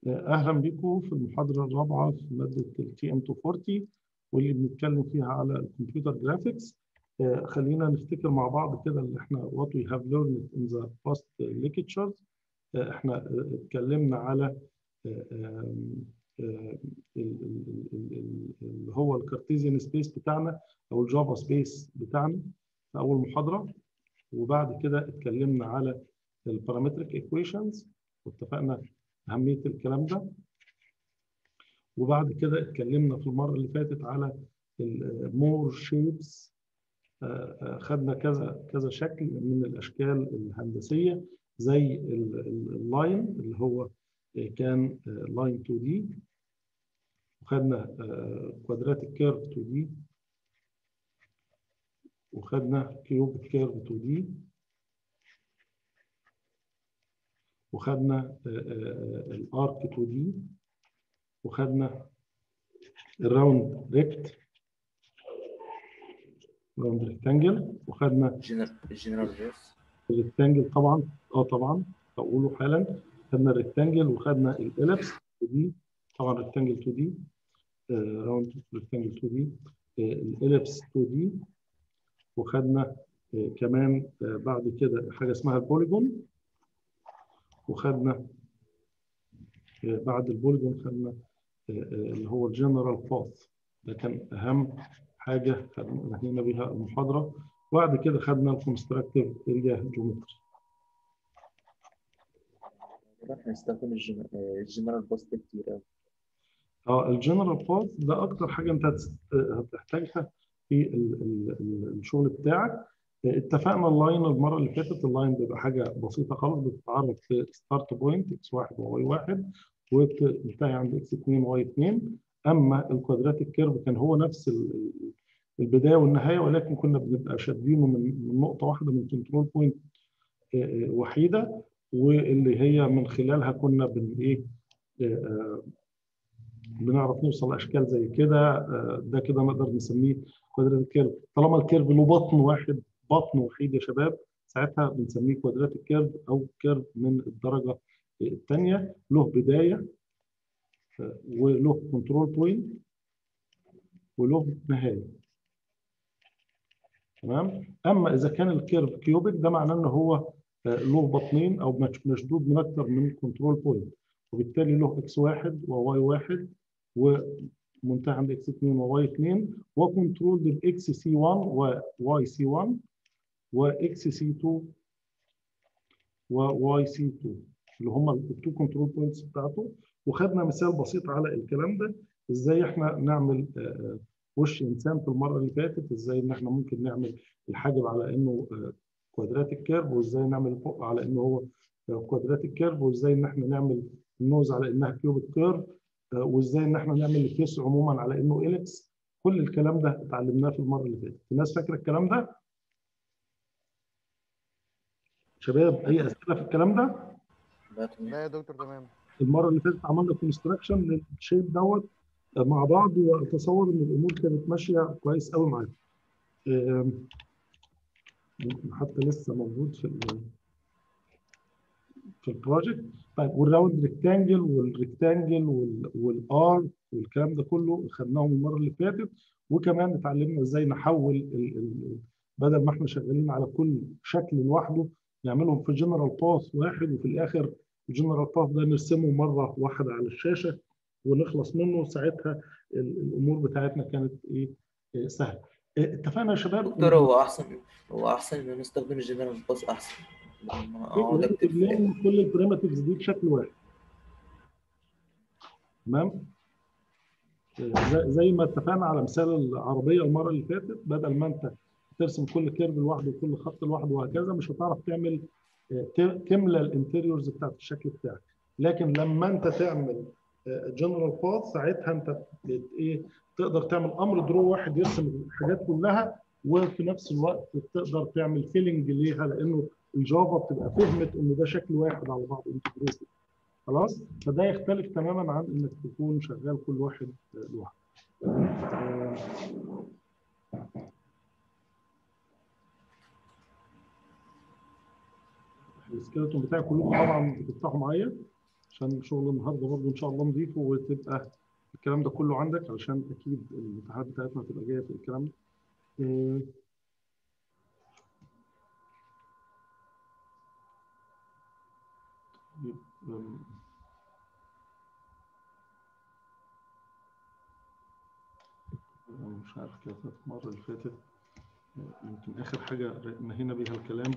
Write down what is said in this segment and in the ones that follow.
اهلا بكم في المحاضره الرابعه في ماده التي ام 240 واللي بنتكلم فيها على الكمبيوتر جرافيكس خلينا نفتكر مع بعض كده اللي احنا what we have learned in the past lectures احنا اتكلمنا على اللي هو الكارتيزيان سبيس بتاعنا او الجافا سبيس بتاعنا في اول محاضره وبعد كده اتكلمنا على البارامتريك ايكويشنز واتفقنا اهميه الكلام ده وبعد كده اتكلمنا في المره اللي فاتت على المور شيبس خدنا كذا كذا شكل من الاشكال الهندسيه زي اللاين اللي هو كان لاين 2 دي وخدنا كوادراتيك كيرف 2 دي وخدنا كيوبيك كيرف 2 دي وخدنا الارك 2 دي وخدنا الراوند ريكت راوند ريكتانجل وخدنا الجنرال فيس الريكتانجل طبعا اه طبعا هقوله حالا خدنا الريكتانجل وخدنا الاليبس 2 دي طبعا ريكتانجل 2 دي راوند ريكتانجل 2 دي الاليبس 2 دي وخدنا كمان بعد كده حاجه اسمها البوليجون وخدنا بعد البوليجون خدنا اللي هو الجنرال باث ده كان اهم حاجه نهينا بيها المحاضره وبعد كده خدنا الكونستراكتيف اريا جيومتري هنستخدم الجنرال باست كتير قوي اه الجنرال باث ده اكتر حاجه انت هتحتاجها في الشغل بتاعك اتفقنا اللاين المره اللي فاتت اللاين بيبقى حاجه بسيطه خالص بتتعرض في ستارت بوينت اكس 1 وواي 1 وبتنتهي عند اكس 2 وواي 2 اما الكوادراتيك كيرف كان هو نفس البدايه والنهايه ولكن كنا بنبقى شادينه من نقطه واحده من كنترول بوينت وحيده واللي هي من خلالها كنا بن ايه بنعرف نوصل لاشكال زي كده ده كده نقدر نسميه كوادراتيك كيرف طالما الكيرف له بطن واحد بطن وحيد يا شباب ساعتها بنسميه كوادراتيك كيرف او كيرف من الدرجه الثانيه له بدايه وله كنترول بوينت وله نهايه تمام اما اذا كان الكيرف كيوبيك ده معناه ان هو له بطنين او مشدود من اكثر من كنترول بوينت وبالتالي له اكس واحد وواي واحد ومنتهى عند اكس 2 وواي 2 وكنترول للاكس سي 1 وواي سي 1 واكس سي 2 وواي سي 2 اللي هم التو كنترول بوينتس بتاعته وخدنا مثال بسيط على الكلام ده ازاي احنا نعمل وش انسان في المره اللي فاتت ازاي ان احنا ممكن نعمل الحاجب على انه كوادراتيك كيرف وازاي نعمل فوق على انه هو كوادراتيك كيرف وازاي ان احنا نعمل النوز على انها كيوبيك كيرف وازاي ان احنا نعمل الكيس عموما على انه اليكس كل الكلام ده اتعلمناه في المره اللي فاتت الناس فاكره الكلام ده شباب اي اسئله في الكلام ده لا يا دكتور تمام المره اللي فاتت عملنا كونستراكشن للشيب دوت مع بعض واتصور ان الامور كانت ماشيه كويس قوي معانا حتى لسه موجود في في البروجكت طيب والراوند ريكتانجل والريكتانجل والار والكلام ده كله خدناهم المره اللي فاتت وكمان اتعلمنا ازاي نحول ال ال بدل ما احنا شغالين على كل شكل لوحده نعملهم في جنرال باث واحد وفي الاخر الجنرال باث ده نرسمه مره واحده على الشاشه ونخلص منه ساعتها الامور بتاعتنا كانت ايه سهله اتفقنا يا شباب دكتور هو احسن هو احسن ان نستخدم الجنرال باس احسن اقعد اكتب كل البريمتيفز دي بشكل واحد تمام زي ما اتفقنا على مثال العربيه المره اللي فاتت بدل ما انت ترسم كل كيرف لوحده وكل خط لوحده وهكذا مش هتعرف تعمل تملى الانتيريورز بتاعت الشكل بتاعك لكن لما انت تعمل جنرال باث ساعتها انت ايه تقدر تعمل امر درو واحد يرسم الحاجات كلها وفي نفس الوقت تقدر تعمل فيلنج ليها لانه الجافا بتبقى فهمت ان ده شكل واحد على بعض انتجريتد خلاص فده يختلف تماما عن انك تكون شغال كل واحد لوحده السكيلتون بتاعي كلكم طبعا بتفتحوا معايا عشان شغل النهارده برضه ان شاء الله نضيفه وتبقى الكلام ده كله عندك علشان اكيد الامتحانات بتاعتنا تبقى جايه في الكلام ده إيه، يبقى- أنا مش عارف كده المرة اللي فاتت يمكن آخر حاجة نهينا بيها الكلام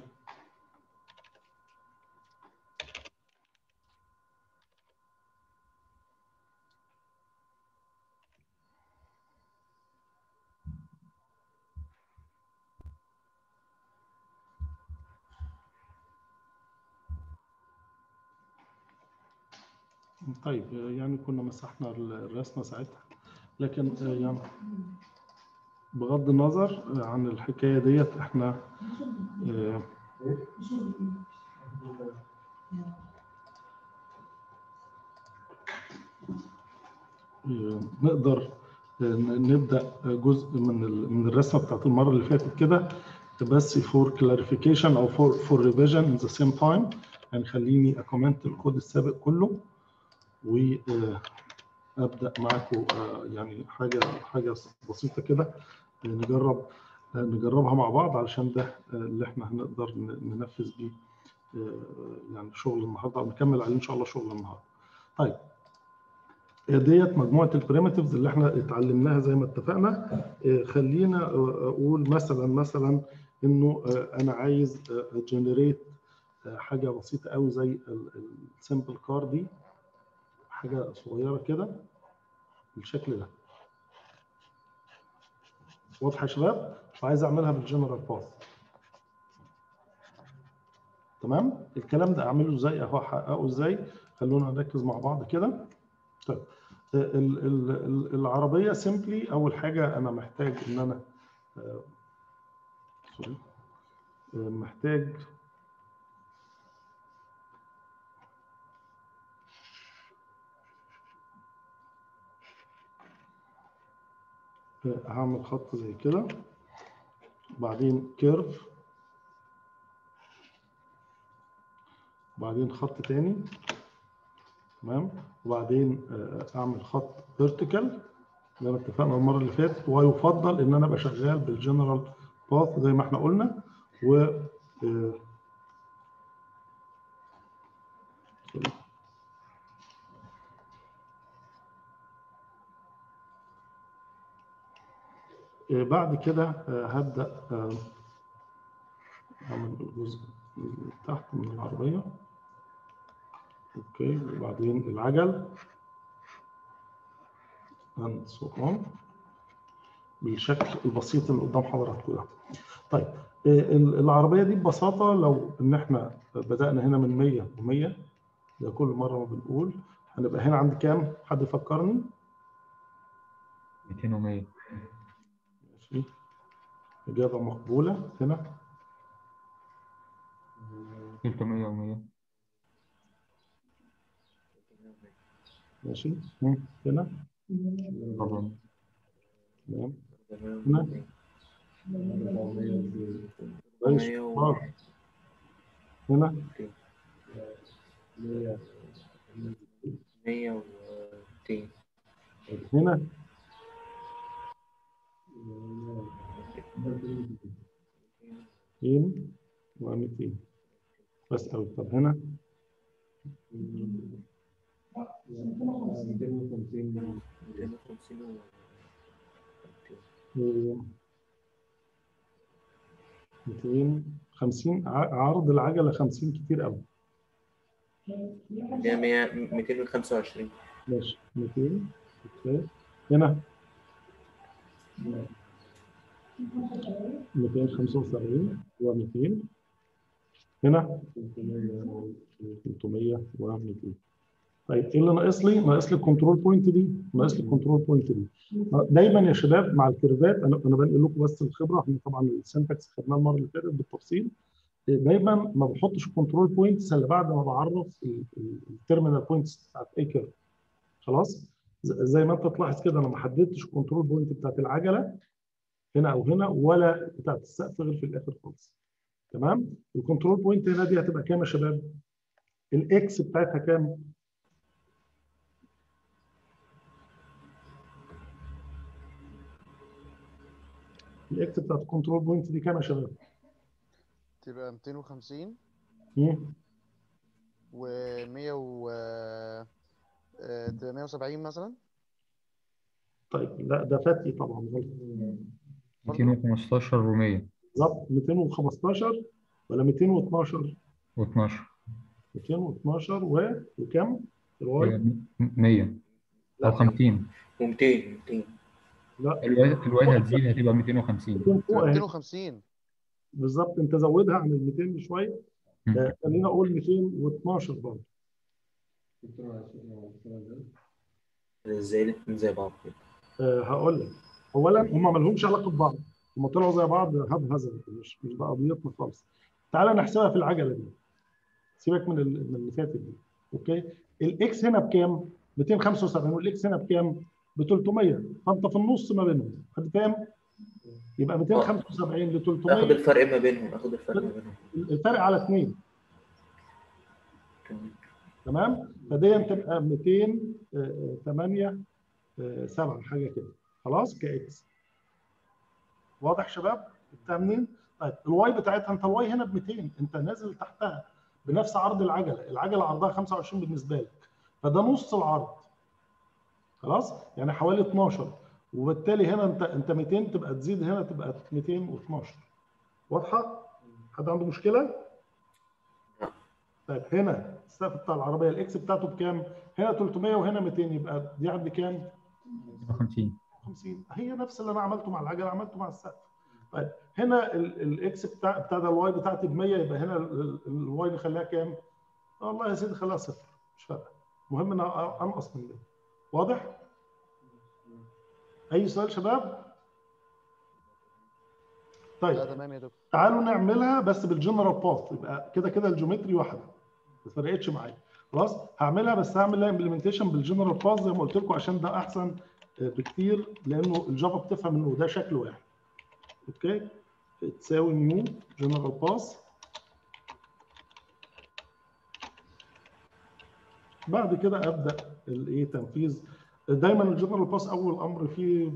طيب يعني كنا مسحنا الرسمة ساعتها لكن يعني بغض النظر عن الحكاية ديت احنا آه، آه، نقدر آه، نبدأ جزء من ال- من الرسمة بتاعت المرة اللي فاتت كده بس for clarification أو for for revision in the same time يعني خليني أكومنت الكود السابق كله وأبدأ معاكم آه، يعني حاجة حاجة بسيطة كده نجرب نجربها مع بعض علشان ده اللي احنا هنقدر ننفذ بيه يعني شغل النهارده او نكمل عليه ان شاء الله شغل النهارده. طيب ديت مجموعه البريمتيفز اللي احنا اتعلمناها زي ما اتفقنا خلينا اقول مثلا مثلا انه انا عايز جنريت حاجه بسيطه قوي زي السمبل كار دي حاجه صغيره كده بالشكل ده. واضحه يا شباب وعايز اعملها بالجنرال باث تمام الكلام ده اعمله ازاي اهو احققه ازاي خلونا نركز مع بعض كده طيب ال ال ال العربيه سيمبلي اول حاجه انا محتاج ان انا آه، سوري آه، محتاج هعمل خط زي كده بعدين كيرف بعدين خط تاني تمام وبعدين آه، اعمل خط فيرتيكال زي ما اتفقنا المره اللي فاتت ويفضل ان انا ابقى شغال بالجنرال باث زي ما احنا قلنا و آه، سوري. آه، بعد كده آه، هبدأ آه، أعمل الجزء اللي تحت من العربية أوكي وبعدين العجل and so on بالشكل البسيط اللي قدام حضراتكم ده. طيب آه، ال- العربية دي ببساطة لو إن إحنا بدأنا هنا من 100 و100 ده كل مرة ما بنقول هنبقى هنا عند كام؟ حد يفكرني؟ 200 و100 ماشي إجابة مقبولة هنا 300 و100 ماشي مم. هنا طبعا تمام هنا كويس شطار. هنا مية ومتين هنا ميتين و200 بس قوي طب هنا ميتين وخمسين و إيه، 250 ع- عرض العجلة 50 كتير قوي ده مية ميتين وخمسة وعشرين ماشي 200 اوكي هنا 275 و200 هنا 300 و200 طيب ايه اللي ناقص لي؟ ناقص لي الكنترول بوينت دي ناقص لي الكنترول بوينت دي دايما يا شباب مع الكيرفات انا انا بنقل لكم بس الخبره احنا طبعا السنتكس خدناه المره اللي فاتت بالتفصيل دايما ما بحطش الكنترول بوينتس الا بعد ما بعرف التيرمينال بوينتس بتاعت اي كيرف خلاص ز- زي ما انت تلاحظ كده انا ما حددتش الكنترول بوينت بتاعت العجله هنا او هنا ولا بتاعت السقف غير في الاخر خالص تمام الكنترول بوينت هنا دي هتبقى كام يا شباب الاكس بتاعتها كام الاكس بتاعت الكنترول بوينت دي كام يا شباب؟ تبقى 250 مم. و 100 و آه، تبقى 170 مثلا طيب لا ده فاتي طبعا غلط 215 و100 بالظبط 215 ولا 212 و12 212 و وكم؟ الواي 100 او 50 و200 200 لا الواي الواي هتزيد هتبقى 250 200 فوق تبقى اهي 250 بالظبط انت زودها عن ال 200 بشويه مم. آه، خلينا اقول 212 برضه ازاي الاتنين زي بعض كده آه، هقول لك اولا هم ما لهمش علاقه ببعض هم طلعوا زي بعض هاب هزل مش مش ده قضيتنا خالص تعالى نحسبها في العجله دي سيبك من ال- من اللي فاتت دي اوكي الاكس هنا بكام 275 والاكس هنا بكام ب 300 فانت في النص ما بينهم حد فاهم يبقى 275 ل اخد 300 الفرق ما بينهم اخد الفرق ما بينهم الفرق على 2 تمام. تمام فدي تبقى 208 7 حاجه كده خلاص كاكس واضح شباب جبتها منين طيب الواي بتاعتها انت الواي هنا ب 200 انت نازل تحتها بنفس عرض العجله العجله عرضها 25 بالنسبه لك فده نص العرض خلاص يعني حوالي 12 وبالتالي هنا انت انت 200 تبقى تزيد هنا تبقى 212 واضحه حد عنده مشكله طيب هنا السقف بتاع العربيه الاكس بتاعته بكام؟ هنا 300 وهنا 200 يبقى دي عند كام؟ 50 50 هي نفس اللي انا عملته مع العجله عملته مع السقف. طيب هنا ال- الاكس بتاع بتاع ده الواي بتاعتي ب 100 يبقى هنا ال- ال- الواي نخليها كام؟ والله يا سيدي خليها صفر مش فارقه. المهم ان أنا انقص من ده. واضح؟ اي سؤال شباب؟ طيب لا تمام يا دكتور تعالوا نعملها بس بالجنرال باث يبقى كده كده الجيومتري واحده ما فرقتش معايا خلاص هعملها بس هعمل لها امبلمنتيشن بالجنرال باث زي ما قلت لكم عشان ده احسن آه، بكتير لانه الجافا بتفهم انه ده شكل واحد اوكي تساوي نيو جنرال باث بعد كده ابدا الايه تنفيذ دايما الجنرال باث اول امر فيه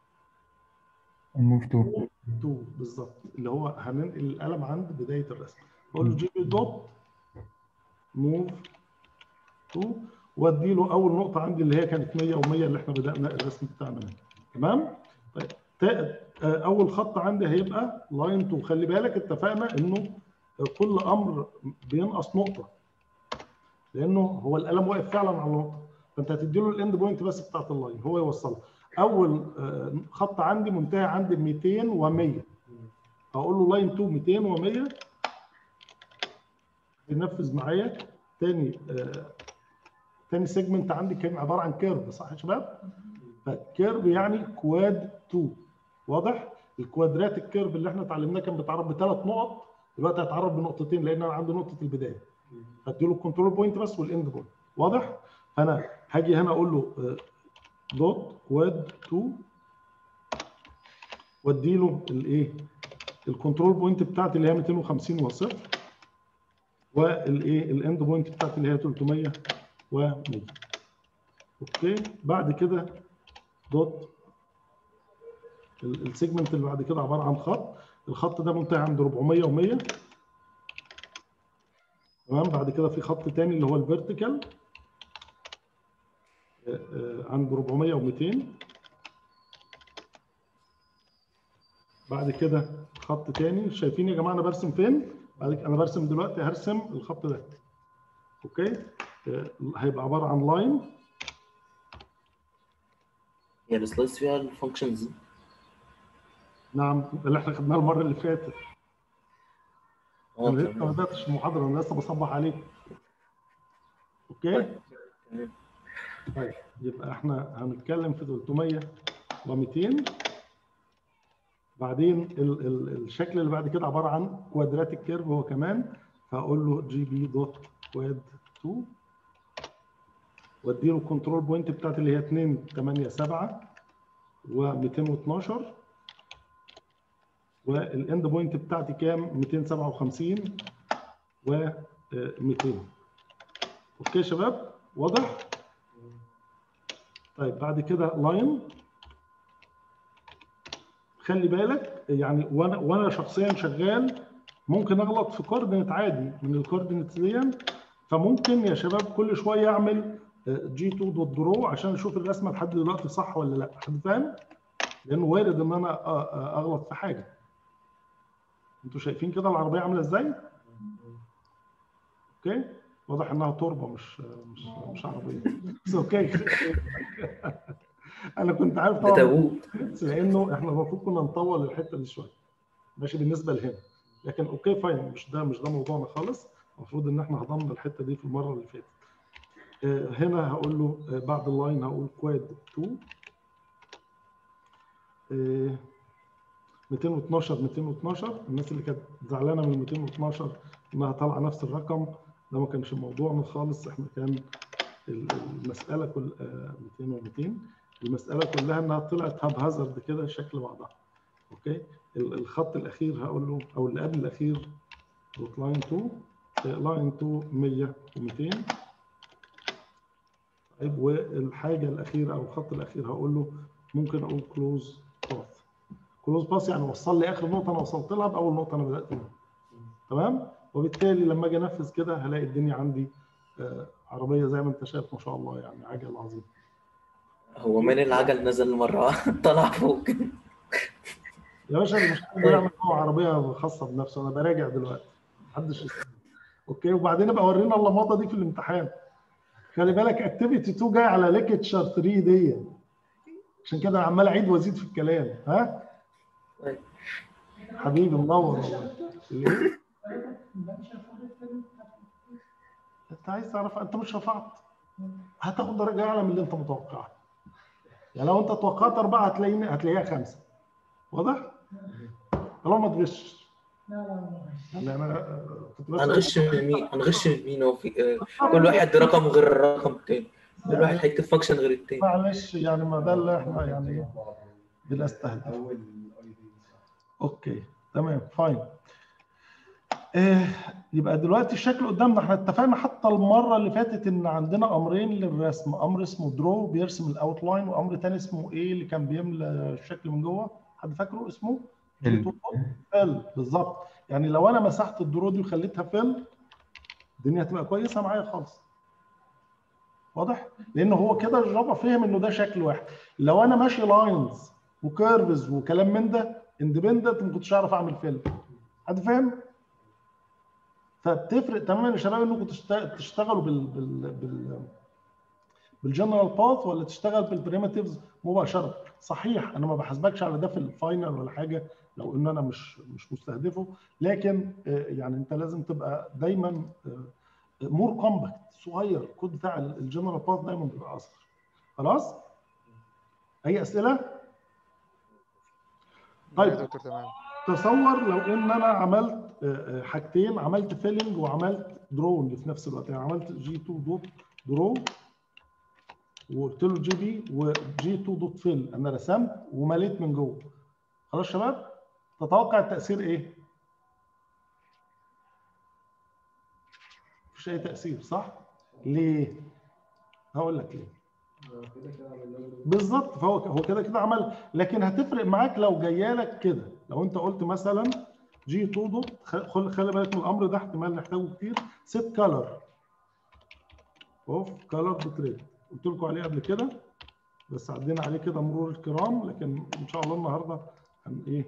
الموف تو تو بالظبط اللي هو هننقل القلم عند بدايه الرسم بقول له جي بي دوت موف تو وادي له اول نقطه عندي اللي هي كانت 100 و100 اللي احنا بدانا الرسم بتاعنا منها تمام طيب تا- آه، اول خط عندي هيبقى لاين 2 خلي بالك اتفقنا انه كل امر بينقص نقطه لانه هو القلم واقف فعلا على النقطه فانت هتدي له الاند بوينت بس بتاعت اللاين هو يوصلها اول آه، خط عندي منتهي عند 200 و100 هقول له لاين 2 200 و100 ينفذ معايا تاني آه، تاني سيجمنت عندي كان عباره عن كيرف صح يا شباب؟ فكيرف يعني كواد 2 واضح؟ الكوادراتيك كيرف اللي احنا اتعلمناه كان بيتعرف بثلاث نقط دلوقتي هيتعرف بنقطتين لان انا عندي نقطه البدايه هديله الكنترول بوينت بس والاند بوينت واضح؟ فانا هاجي هنا اقول له آه، دوت كواد 2 وادي له الايه؟ الكنترول بوينت بتاعتي اللي هي 250 وصفر والايه الاند بوينت بتاعتي اللي هي 300 و100 اوكي بعد كده دوت ال- السيجمنت اللي بعد كده عباره عن خط الخط ده منتهي عند 400 و100 تمام بعد كده في خط تاني اللي هو الفيرتيكال عند 400 و200 بعد كده خط تاني شايفين يا جماعه انا برسم فين؟ بعد كده انا برسم دلوقتي هرسم الخط ده اوكي آه، هيبقى عباره عن لاين هي السلايدز فيها الفانكشنز دي نعم اللي احنا خدناه المره اللي فاتت اه انا لسه ما تمام بداتش المحاضره انا لسه بصبح عليك اوكي طيب. تمام طيب يبقى احنا هنتكلم في 300 و200 بعدين ال ال الشكل اللي بعد كده عباره عن كوادراتيك كيرف هو كمان فاقول له جي بي دوت كواد 2 وادي له الكنترول بوينت بتاعتي اللي هي 2 8 7 و212 والاند بوينت بتاعتي كام 257 و 200 اوكي يا شباب واضح طيب بعد كده لاين خلي بالك يعني وانا وانا شخصيا شغال ممكن اغلط في كوردينت عادي من الكوردينتس دي فممكن يا شباب كل شويه اعمل جي 2 دوت درو عشان اشوف الرسمه لحد دلوقتي صح ولا لا حد فاهم؟ لانه وارد ان انا أ- أ- اغلط في حاجه انتوا شايفين كده العربيه عامله ازاي؟ اوكي واضح انها تربه مش مش مش عربيه بس اوكي انا كنت عارف ده طبعا تابوت لانه احنا المفروض كنا نطول الحته دي شويه ماشي بالنسبه لهنا لكن اوكي فاين مش ده مش ده موضوعنا خالص المفروض ان احنا هضمنا الحته دي في المره اللي فاتت آه، هنا هقول له آه، بعد اللاين هقول كواد 2 آه، 212 212 الناس اللي كانت زعلانه من 212 انها طالعه نفس الرقم ده ما كانش موضوعنا خالص احنا كان ال- المساله كل آه، 200 و200 المساله كلها انها طلعت هاب هازارد كده شكل بعضها اوكي ال- الخط الاخير هقول له او اللي قبل الاخير دوت لاين 2 لاين 2 100 و200 طيب والحاجه الاخيره او الخط الاخير هقول له ممكن اقول كلوز باث كلوز باث يعني وصل لي اخر نقطه انا وصلت لها باول نقطه انا بدات منها تمام وبالتالي لما اجي انفذ كده هلاقي الدنيا عندي آه، عربيه زي ما انت شايف ما شاء الله يعني عجل عظيم هو من العجل نزل مرة واحدة طلع فوق يا باشا اللي مش عايز يعمل هو عربيه خاصه بنفسه انا براجع دلوقتي محدش يستنى. اوكي وبعدين ابقى ورينا اللمضه دي في الامتحان خلي بالك اكتيفيتي 2 جاي على ليكتشر 3 دي عشان كده انا عمال اعيد وازيد في الكلام ها طيب. حبيبي منور والله الايه انت عايز تعرف انت مش رفعت هتاخد درجه اعلى من اللي انت متوقعها يعني لو انت توقعت اربعه هتلاقيني هتلاقيها خمسه واضح؟ طالما ما تغشش يعني انا آه، كنت بس هنغش من مين هنغش من مين هو في آه، كل واحد رقم غير الرقم التاني كل واحد هيكتب فانكشن غير التاني معلش يعني ما ده اللي احنا يعني بنستهدف اوكي تمام فاين إيه يبقى دلوقتي الشكل قدامنا احنا اتفقنا حتى المره اللي فاتت ان عندنا امرين للرسم امر اسمه درو بيرسم الاوتلاين وامر تاني اسمه ايه اللي كان بيملى الشكل من جوه حد فاكره اسمه ال- فل بالظبط يعني لو انا مسحت الدرو دي وخليتها فل الدنيا هتبقى كويسه معايا خالص واضح لان هو كده الجافا فهم انه ده شكل واحد لو انا ماشي لاينز وكيرفز وكلام من ده اندبندنت ما كنتش اعرف اعمل فيلم حد فاهم فبتفرق تماما يا شباب انكم تشت- تشتغلوا بال بال بال بالجنرال باث ولا تشتغل بالبريمتيفز مباشره صحيح انا ما بحاسبكش على ده في الفاينل ولا حاجه لو ان انا مش مش مستهدفه لكن آه، يعني انت لازم تبقى دايما مور كومباكت صغير الكود بتاع الجنرال باث دايما بيبقى اصغر خلاص اي اسئله طيب. يا دكتور تمام تصور لو ان انا عملت آه، آه، حاجتين عملت فيلنج وعملت درون في نفس الوقت يعني عملت جي 2 دوت درو وقلت له جي بي وجي 2 دوت فيل انا رسمت ومليت من جوه خلاص يا شباب تتوقع التاثير ايه؟ مفيش اي تاثير صح؟ ليه؟ هقول لك ليه بالظبط فهو هو كده كده عمل لكن هتفرق معاك لو جايه لك كده لو انت قلت مثلا جي 2 دوت خل- خلي بالك من الامر ده احتمال نحتاجه كتير سيت كلر اوف كلر بتريد قلت لكم عليه قبل كده بس عدينا عليه كده مرور الكرام لكن ان شاء الله النهارده هن ايه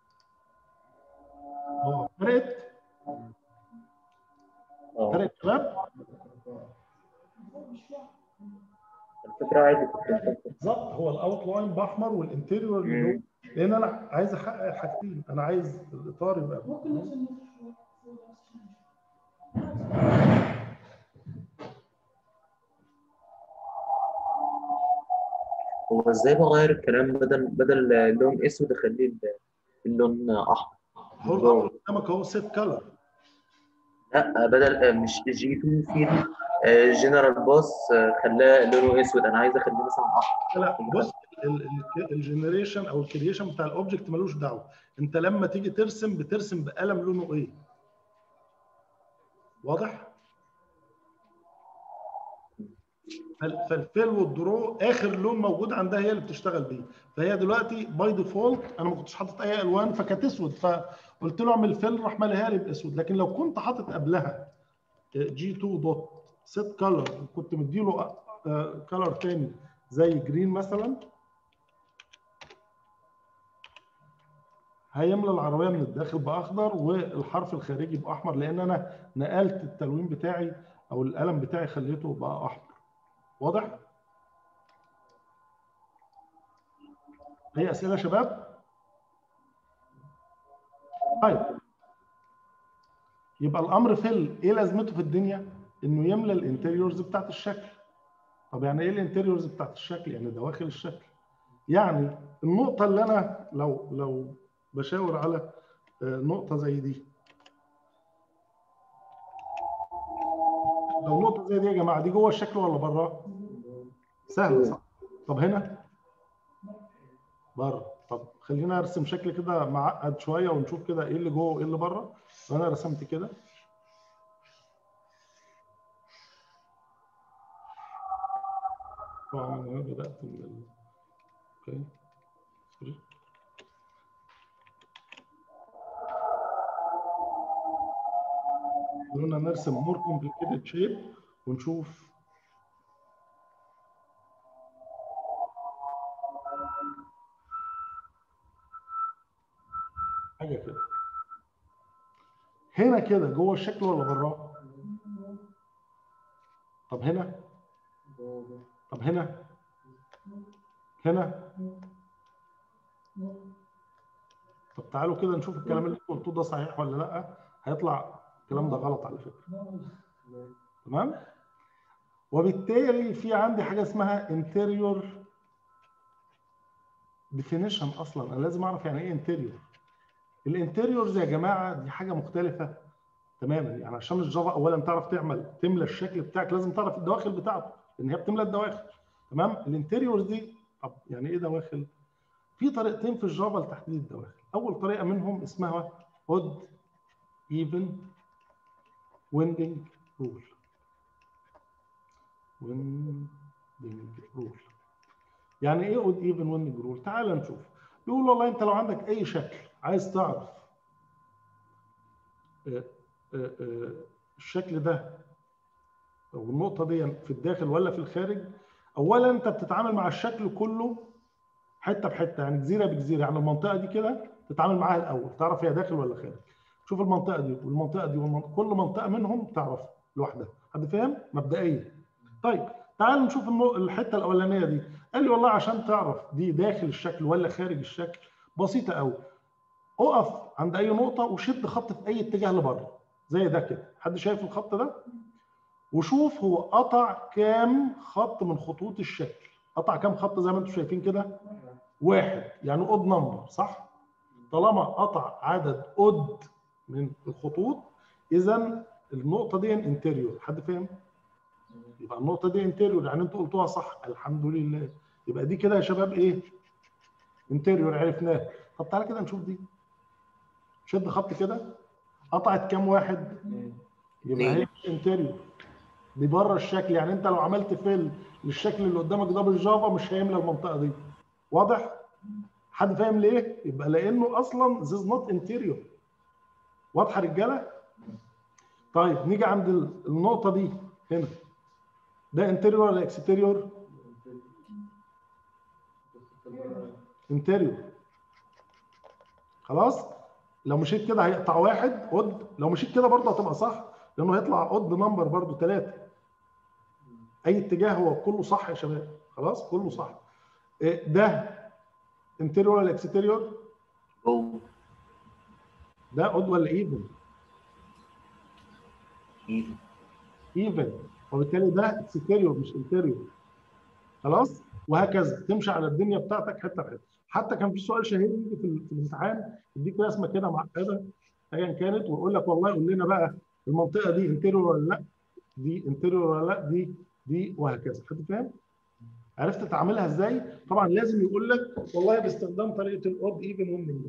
اه فرقت اه فرقت يا شباب الفكرة عادي بالظبط هو الاوت لاين باحمر والانتيريور اللي هو لان انا عايز احقق الحاجتين انا عايز الاطار يبقى هو ازاي بغير الكلام بدل بدل اللون اسود اخليه ال- اللون احمر هو الامر قدامك اهو سيت كلر لا بدل آه، مش جي 2 فيل جنرال باص خلاه لونه اسود انا عايز اخليه مثلا احمر لا بص الجنريشن او الكرييشن بتاع الاوبجكت ملوش دعوه انت لما تيجي ترسم بترسم بقلم لونه ايه واضح فال- فالفيل والدرو اخر لون موجود عندها هي اللي بتشتغل بيه فهي دلوقتي باي ديفولت انا ما كنتش حاطط اي الوان فكانت اسود فقلت له اعمل فيل راح مالها لي باسود لكن لو كنت حاطط قبلها جي 2 دوت سيت كلر كنت مديله كلر تاني زي جرين مثلا هيملى العربيه من الداخل باخضر والحرف الخارجي باحمر لان انا نقلت التلوين بتاعي او القلم بتاعي خليته بقى احمر واضح هي اسئله يا شباب طيب يبقى الامر فيل ايه لازمته في الدنيا انه يملى الانتريورز بتاعت الشكل طب يعني ايه الانتريورز بتاعت الشكل يعني دواخل الشكل يعني النقطه اللي انا لو لو بشاور على آه، نقطه زي دي لو نقطه زي دي يا جماعه دي جوه الشكل ولا بره سهل صح طب هنا بره طب خلينا ارسم شكل كده معقد شويه ونشوف كده ايه اللي جوه وايه اللي بره وانا رسمت كده طبعا انا بدات من ال... اوكي سوري خلونا نرسم مور كومبليكيتد شيب ونشوف حاجه كده هنا كده جوه الشكل ولا براه؟ طب هنا طب هنا هنا طب تعالوا كده نشوف الكلام اللي انتوا قلتوه ده صحيح ولا لا هيطلع الكلام ده غلط على فكره تمام وبالتالي في عندي حاجه اسمها interior definition اصلا انا لازم اعرف يعني ايه interior الانتريورز يا جماعه دي حاجه مختلفه تماما يعني عشان الجافا اولا تعرف تعمل تملى الشكل بتاعك لازم تعرف الدواخل بتاعته لان هي بتملى الدواخل تمام الانتريورز دي طب يعني ايه دواخل في طريقتين في الجافا لتحديد الدواخل اول طريقه منهم اسمها اود ايفن ويندنج رول ويندنج رول يعني ايه اود ايفن ويندنج رول تعال نشوف يقول والله انت لو عندك اي شكل عايز تعرف آه، آه، آه، الشكل ده او النقطه دي في الداخل ولا في الخارج اولا انت بتتعامل مع الشكل كله حته بحته يعني جزيره بجزيره يعني المنطقه دي كده تتعامل معاها الاول تعرف هي داخل ولا خارج شوف المنطقه دي والمنطقه دي والمنطقة. كل منطقه منهم تعرف لوحدها حد فاهم مبدئيا طيب تعال نشوف النو- الحته الاولانيه دي قال لي والله عشان تعرف دي داخل الشكل ولا خارج الشكل بسيطه قوي اقف عند اي نقطه وشد خط في اي اتجاه لبره زي ده كده حد شايف الخط ده وشوف هو قطع كام خط من خطوط الشكل قطع كام خط زي ما انتم شايفين كده واحد يعني اود نمبر صح طالما قطع عدد اود من الخطوط اذا النقطه دي انتريور حد فاهم يبقى النقطه دي انتريور يعني انتوا قلتوها صح الحمد لله يبقى دي كده يا شباب ايه انتريور عرفناه طب تعالى كده نشوف دي شد خط كده قطعت كام واحد يبقى هي انتريور دي بره الشكل يعني انت لو عملت فيل للشكل اللي قدامك ده بالجافا مش هيملى المنطقه دي واضح حد فاهم ليه يبقى لانه اصلا this not interior واضحه رجاله طيب نيجي عند ال- النقطه دي هنا ده انتريور ولا اكستيريور انتريور خلاص لو مشيت كده هيقطع واحد قد لو مشيت كده برضه هتبقى صح لانه هيطلع قد نمبر برضه ثلاثه اي اتجاه هو كله صح يا شباب خلاص كله صح إيه ده انتريور ولا اكستيريور جوه ده قد ولا ايفن ايفن ايفن وبالتالي ده اكستيريور مش انتريور خلاص وهكذا تمشي على الدنيا بتاعتك حته بحته حتى كان في سؤال شهير يجي في, ال- في الامتحان يديك رسمه كده معقده ايا كانت ويقول لك والله قول لنا بقى المنطقه دي انتريور ولا لا دي انتريور ولا لا دي دي وهكذا حد فاهم؟ عرفت تعملها ازاي؟ طبعا لازم يقول لك والله باستخدام طريقه الاود ايفن ويندنج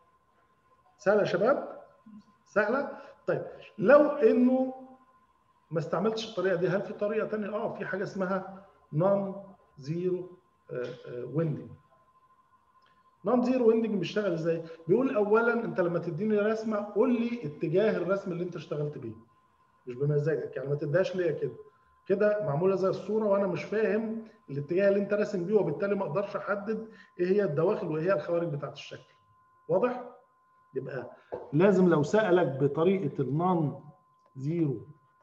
سهله يا شباب؟ سهله؟ طيب لو انه ما استعملتش الطريقه دي هل في طريقه ثانيه اه في حاجه اسمها نون زيرو ويندنج نون زيرو ويندنج بيشتغل ازاي بيقول اولا انت لما تديني رسمه قول لي اتجاه الرسم اللي انت اشتغلت بيه مش بمزاجك يعني ما تديهاش ليا كده كده معموله زي الصوره وانا مش فاهم الاتجاه اللي انت راسم بيه وبالتالي ما اقدرش احدد ايه هي الدواخل وايه هي الخوارج بتاعت الشكل واضح يبقى لازم لو سالك بطريقه النون زيرو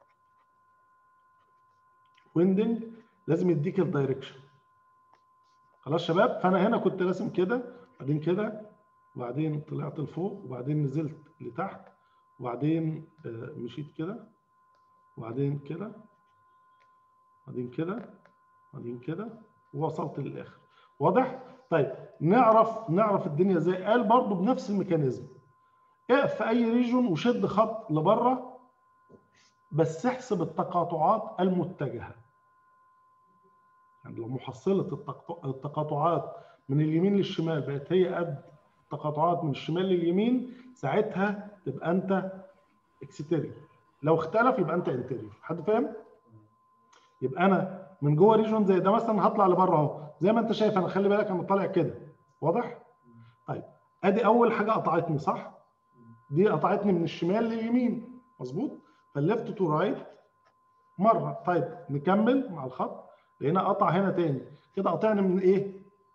ويندنج لازم يديك الدايركشن خلاص شباب فانا هنا كنت راسم كده بعدين كده وبعدين طلعت لفوق وبعدين نزلت لتحت وبعدين آه، مشيت كده وبعدين كده وبعدين كده وبعدين كده ووصلت للاخر واضح طيب نعرف نعرف الدنيا ازاي قال برضو بنفس الميكانيزم اقف في اي ريجون وشد خط لبره بس احسب التقاطعات المتجهه يعني لو محصله التقط- التقاطعات من اليمين للشمال بقت هي قد التقاطعات من الشمال لليمين ساعتها تبقى انت اكستيريور لو اختلف يبقى انت انتيريور حد فاهم يبقى انا من جوه ريجون زي ده مثلا هطلع لبره اهو زي ما انت شايف انا خلي بالك انا طالع كده واضح طيب ادي اول حاجه قطعتني صح دي قطعتني من الشمال لليمين مظبوط فالليفت تو رايت مره طيب نكمل مع الخط لقينا قطع هنا تاني كده قطعني من ايه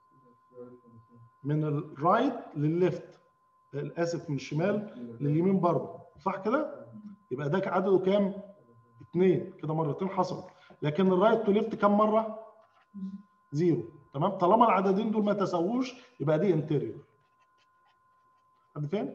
من الرايت للليفت اسف من الشمال لليمين برضه صح كده يبقى ده عدده كام اثنين كده مرتين حصل لكن الرايت تو ليفت كام مره زيرو تمام طالما العددين دول ما تساووش يبقى دي انتيريور حد فاهم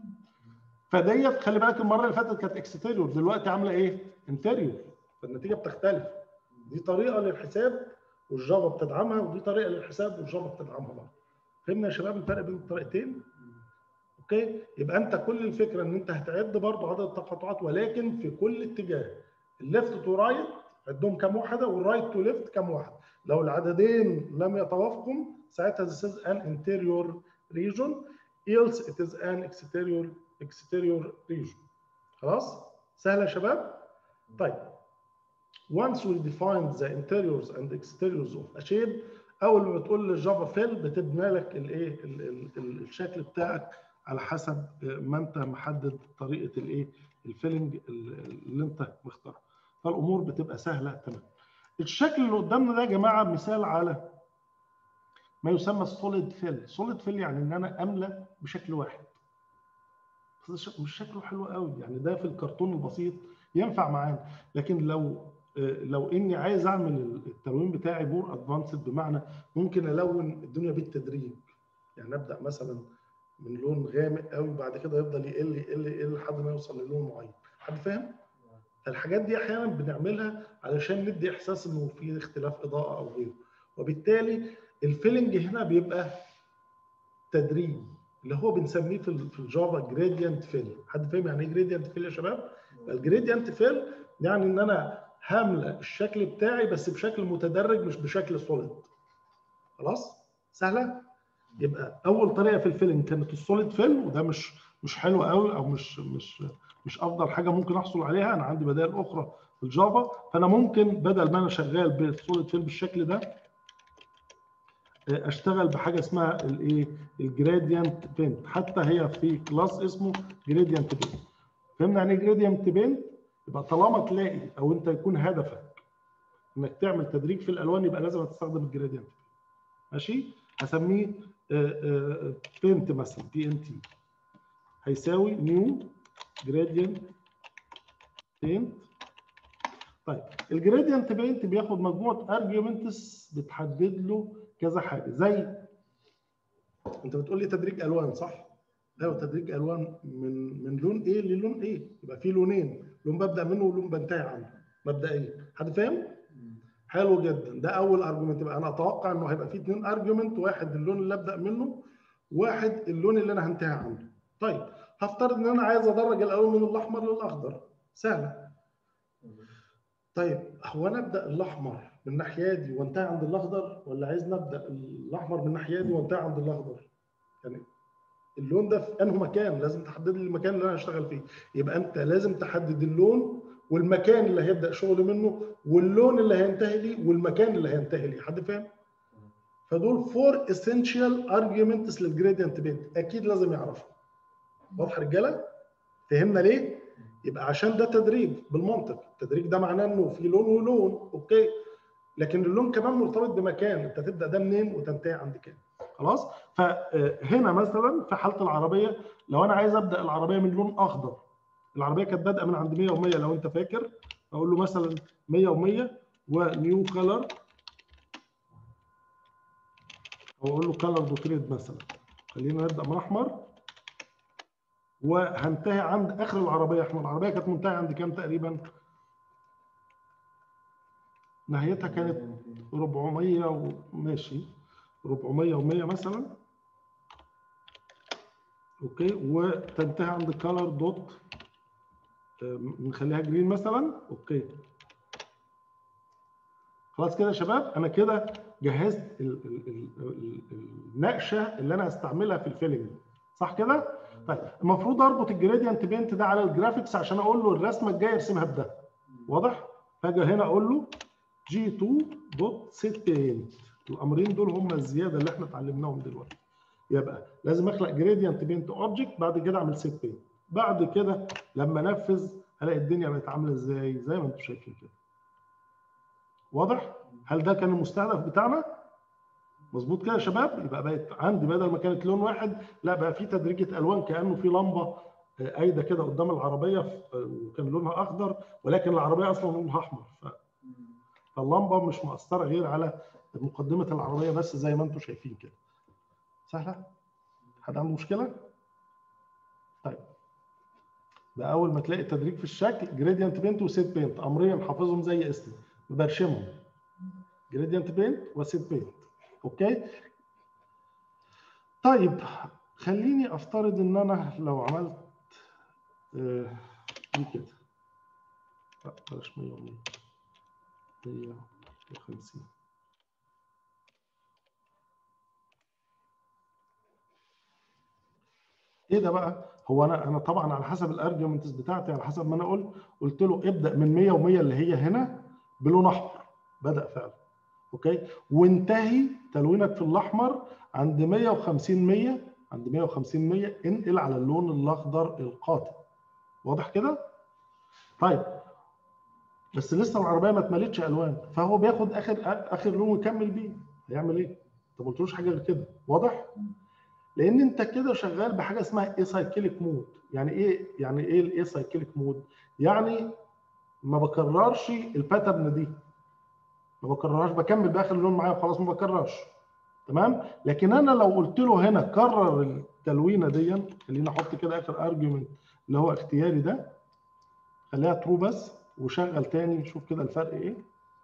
فديت خلي بالك المره اللي فاتت كانت اكستيريور دلوقتي عامله ايه انتيريور فالنتيجه بتختلف دي طريقه للحساب والجافا بتدعمها ودي طريقه للحساب والجافا بتدعمها برضه فهمنا يا شباب الفرق بين الطريقتين اوكي يبقى انت كل الفكره ان انت هتعد برضه عدد التقاطعات ولكن في كل اتجاه الليفت تو رايت عدهم كام واحده والرايت تو ليفت كام واحده لو العددين لم يتوافقوا ساعتها this is an interior region else it is an exterior exterior region خلاص سهله يا شباب طيب once we define the interiors and exteriors of a shape اول ما بتقول للجافا فيل بتبنى لك الايه ال- ال- ال- الشكل بتاعك على حسب ما انت محدد طريقه الايه الفيلنج اللي انت مختارها فالامور بتبقى سهله تمام الشكل اللي قدامنا ده يا جماعه مثال على ما يسمى السوليد فيل سوليد فيل يعني ان انا املى بشكل واحد بس ش- مش شكله حلو قوي يعني ده في الكرتون البسيط ينفع معانا لكن لو آه، لو اني عايز اعمل التلوين بتاعي مور ادفانسد بمعنى ممكن الون الدنيا بالتدريج يعني ابدا مثلا من لون غامق قوي بعد كده يفضل يقل يقل يقل لحد ما يوصل للون معين حد فاهم الحاجات دي احيانا بنعملها علشان ندي احساس انه في اختلاف اضاءه او غيره وبالتالي الفيلنج هنا بيبقى تدريج اللي هو بنسميه في ال- في الجافا جريدينت فيل حد فاهم يعني ايه جريدينت فيل يا شباب الجريدينت فيل يعني ان انا هملى الشكل بتاعي بس بشكل متدرج مش بشكل سوليد خلاص سهله يبقى اول طريقه في الفيلنج كانت السوليد فيل وده مش مش حلو قوي او مش مش مش افضل حاجه ممكن احصل عليها انا عندي بدائل اخرى في الجافا فانا ممكن بدل ما انا شغال بالسوليد فيل بالشكل ده اشتغل بحاجه اسمها الايه الجراديانت بينت حتى هي في كلاس اسمه جراديانت بينت فهمنا يعني ايه جراديانت بينت يبقى طالما تلاقي او انت يكون هدفك انك تعمل تدريج في الالوان يبقى لازم تستخدم الجراديانت ماشي هسميه بينت مثلا بي ان تي هيساوي نيو جراديانت بينت طيب الجراديانت بينت بياخد مجموعه ارجيومنتس بتحدد له كذا حاجه زي انت بتقول لي تدريج الوان صح؟ ايوه تدريج الوان من من لون ايه للون ايه؟ يبقى في لونين لون ببدا منه ولون بنتهي عنه مبدئيا حد فاهم؟ حلو جدا ده اول ارجيومنت يبقى انا اتوقع انه هيبقى في اثنين ارجيومنت واحد اللون اللي ابدا منه واحد اللون اللي انا هنتهي عنه طيب هفترض ان انا عايز ادرج الالوان من الاحمر للاخضر سهله طيب هو انا ابدا الاحمر من الناحيه دي وانتهي عند الاخضر ولا عايز نبدا الاحمر من الناحيه دي وانتهي عند الاخضر يعني اللون ده في انه مكان لازم تحدد لي المكان اللي انا هشتغل فيه يبقى انت لازم تحدد اللون والمكان اللي هيبدا شغل منه واللون اللي هينتهي ليه والمكان اللي هينتهي ليه حد فاهم فدول فور اسينشال ارجيومنتس للجريدينت بينت اكيد لازم يعرفوا واضح رجاله فهمنا ليه يبقى عشان ده تدريج بالمنطق التدريج ده معناه انه في لون ولون اوكي لكن اللون كمان مرتبط بمكان انت تبدا ده منين وتنتهي عند كام خلاص فهنا مثلا في حاله العربيه لو انا عايز ابدا العربيه من لون اخضر العربيه كانت بادئه من عند 100 و100 لو انت فاكر اقول له مثلا 100 و100 ونيو كلر او اقول له كلر دوت ريد مثلا خلينا نبدا من احمر وهنتهي عند اخر العربيه احنا العربيه كانت منتهيه عند كام تقريبا نهايتها كانت 400 وماشي 400 و100 مثلا اوكي وتنتهي عند كلر دوت نخليها جرين مثلا اوكي خلاص كده يا شباب انا كده جهزت ال ال ال ال النقشه اللي انا هستعملها في الفيلم صح كده؟ طيب المفروض اربط الجريدينت بينت ده على الجرافيكس عشان اقول له الرسمه الجايه ارسمها بده واضح؟ فاجي هنا اقول له جي 2 دوت سيت بينت الامرين دول هم الزياده اللي احنا اتعلمناهم دلوقتي يبقى لازم اخلق جريدينت بينت اوبجكت بعد كده اعمل سيت بينت بعد كده لما انفذ هلاقي الدنيا بقت عامله ازاي زي ما انتم شايفين كده واضح هل ده كان المستهدف بتاعنا مظبوط كده يا شباب يبقى بقت عندي بدل ما كانت لون واحد لا بقى في تدريجه الوان كانه في لمبه قايده كده قدام العربيه وكان لونها اخضر ولكن العربيه اصلا لونها احمر فاللمبه مش مأثره غير على مقدمه العربيه بس زي ما انتم شايفين كده سهله حد عنده مشكله طيب ده اول ما تلاقي التدريج في الشكل جريدينت بينت وسيت بينت امرين حافظهم زي اسمي برشمهم جريدينت بينت وسيت بينت اوكي طيب خليني افترض ان انا لو عملت آه دي كده لا بلاش 100 و 100 150 ايه ده بقى؟ هو انا انا طبعا على حسب الارجيومنتس بتاعتي على حسب ما انا قلت قلت له ابدا من 100 و100 اللي هي هنا بلون احمر بدا فعلا اوكي وانتهي تلوينك في الاحمر عند 150 100 عند 150 100 انقل على اللون الاخضر القاتل واضح كده؟ طيب بس لسه العربيه ما اتملتش الوان فهو بياخد اخر اخر لون ويكمل بيه هيعمل ايه؟ انت ما قلتلوش حاجه غير كده واضح؟ لان انت كده شغال بحاجه اسمها اي سايكليك مود يعني ايه يعني ايه الاي سايكليك مود يعني ما بكررش الباترن دي ما بكررهاش بكمل باخر لون معايا وخلاص ما بكررش تمام لكن انا لو قلت له هنا كرر التلوينه دي خليني احط كده اخر ارجيومنت اللي هو اختياري ده خليها ترو بس وشغل تاني شوف كده الفرق ايه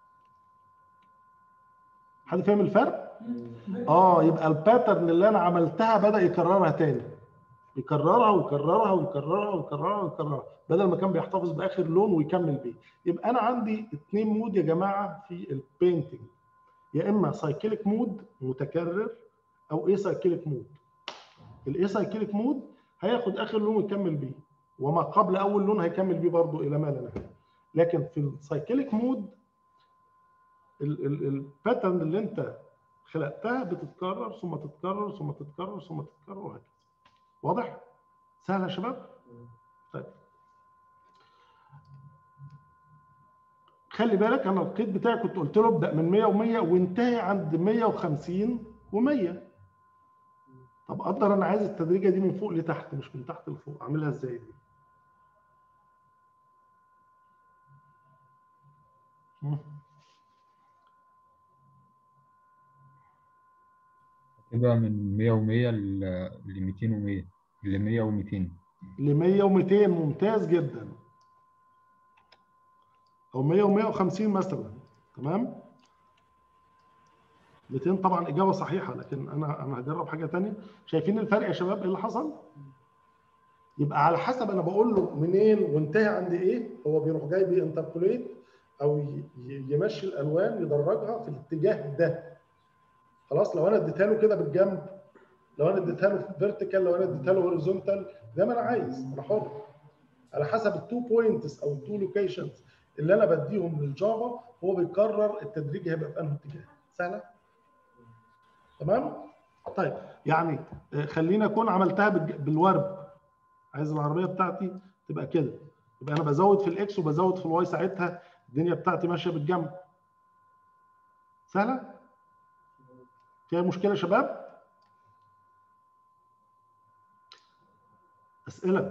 حد فاهم الفرق اه يبقى الباترن اللي انا عملتها بدا يكررها تاني يكررها ويكررها ويكررها ويكررها ويكررها بدل ما كان بيحتفظ باخر لون ويكمل بيه يبقى انا عندي اثنين مود يا جماعه في البينتنج يا اما سايكليك مود متكرر او ايه سايكليك مود الايه سايكليك مود هياخد اخر لون ويكمل بيه وما قبل اول لون هيكمل بيه برضه الى ما لا نهايه لكن في السايكليك مود الباترن اللي انت خلقتها بتتكرر ثم تتكرر ثم تتكرر ثم تتكرر وهكذا واضح سهل يا شباب طيب خلي بالك انا القيد بتاعي كنت قلت له ابدا من 100 و100 وانتهي عند 150 و100 طب اقدر انا عايز التدريجه دي من فوق لتحت مش من تحت لفوق اعملها ازاي دي تبقى من 100 و100 ل 200 و100 ل 100 و200 ل 100 و200 ممتاز جدا او 100 و150 مثلا تمام 200 طبعا اجابه صحيحه لكن انا انا هجرب حاجه ثانيه شايفين الفرق يا شباب ايه اللي حصل يبقى على حسب انا بقول له منين وانتهي عند ايه هو بيروح جاي بينتربوليت او يمشي الالوان يدرجها في الاتجاه ده خلاص لو انا اديتها له كده بالجنب لو انا اديتها له فيرتيكال لو انا اديتها له هوريزونتال زي ما انا عايز انا حر على حسب التو بوينتس او التو لوكيشنز اللي انا بديهم للجافا هو بيقرر التدريج هيبقى في انهي اتجاه سهله تمام طيب يعني آه، خلينا اكون عملتها بالج- بالورب عايز العربيه بتاعتي تبقى كده يبقى انا بزود في الاكس وبزود في الواي ساعتها الدنيا بتاعتي ماشيه بالجنب سهله فيها مشكله يا شباب اسئله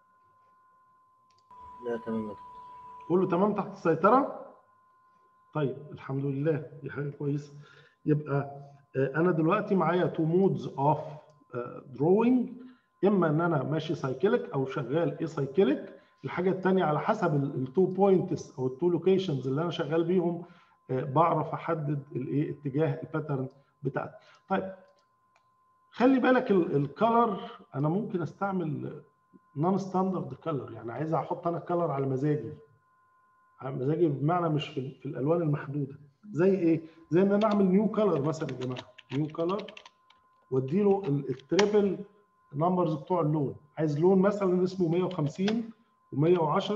لا تمام يا دكتور. كله تمام تحت السيطرة؟ طيب الحمد لله دي حاجة كويسة يبقى آه، أنا دلوقتي معايا تو مودز أوف دروينج إما إن أنا ماشي سايكليك أو شغال إيه سايكليك الحاجة التانية على حسب التو بوينتس أو التو لوكيشنز اللي أنا شغال بيهم آه، بعرف أحدد الإيه اتجاه الباترن بتاعتي. طيب خلي بالك الكالر أنا ممكن أستعمل نون ستاندرد كلر يعني عايز احط انا الكلر على مزاجي على مزاجي بمعنى مش في, في الالوان المحدوده زي ايه زي ان انا اعمل نيو كلر مثلا يا جماعه نيو كلر واديله ال- التريبل نمبرز بتوع اللون عايز لون مثلا اسمه 150 و110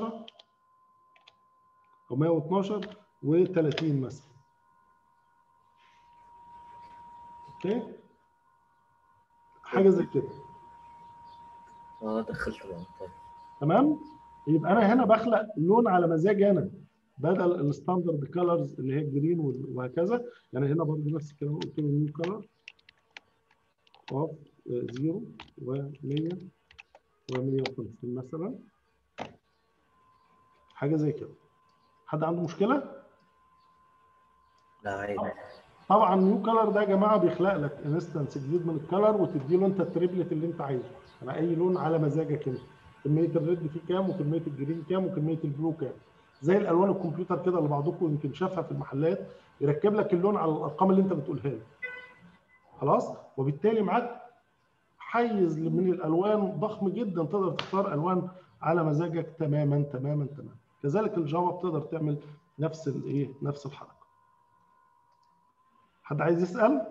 او 112 و30 مثلا اوكي حاجه زي كده اه دخلت بقى طيب تمام يبقى انا هنا بخلق لون على مزاجي انا بدل الستاندرد كلرز اللي هي الجرين وال- وهكذا يعني هنا برضه نفس الكلام قلت له نيو كلر اوف 0 و100 و150 مثلا حاجه زي كده حد عنده مشكله؟ لا عادي طبعا نيو كلر ده يا جماعه بيخلق لك انستنس جديد من الكلر وتدي له انت التريبلت اللي انت عايزه يعني اي لون على مزاجك انت كميه الريد فيه كام وكميه الجرين كام وكميه البلو كام زي الالوان الكمبيوتر كده اللي بعضكم يمكن شافها في المحلات يركب لك اللون على الارقام اللي انت بتقولها له خلاص وبالتالي معاك حيز من الالوان ضخم جدا تقدر تختار الوان على مزاجك تماما تماما تماما كذلك الجافا بتقدر تعمل نفس الايه نفس الحركه حد عايز يسال